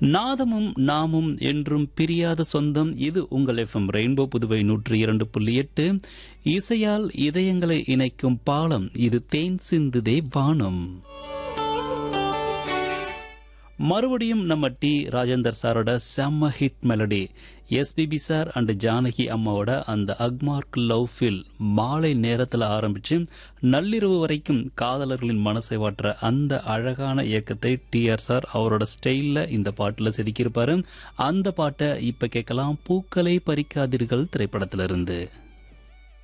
நாதமும் நாமும் என்றும் பிரியாத சொந்தம் இது உங்கள் எஃப்எம் ரெயின்போ புதுவை நூற்றி இரண்டு புள்ளி எட்டு இசையால் இதயங்களை இணைக்கும் பாலம் இது தேன் சிந்துதே வானம் மறுபடியும் நம்ம டி ராஜேந்தர் சாரோட செம்ம hit melody SPB sir and Janaki அம்மாவோட அந்த அக்மார்க் லவ் ஃபில் மாலை நேரத்தில் ஆரம்பிச்சு நள்ளிரவு வரைக்கும் காதலர்களின் மனசை வாட்டுற அந்த அழகான இயக்கத்தை டிஆர் சார் அவரோட ஸ்டைலில் இந்த பாட்டில் செதுக்கியிருப்பாரு அந்த பாட்டை இப்போ கேட்கலாம் பூக்களை பறிக்காதீர்கள் திரைப்படத்திலிருந்து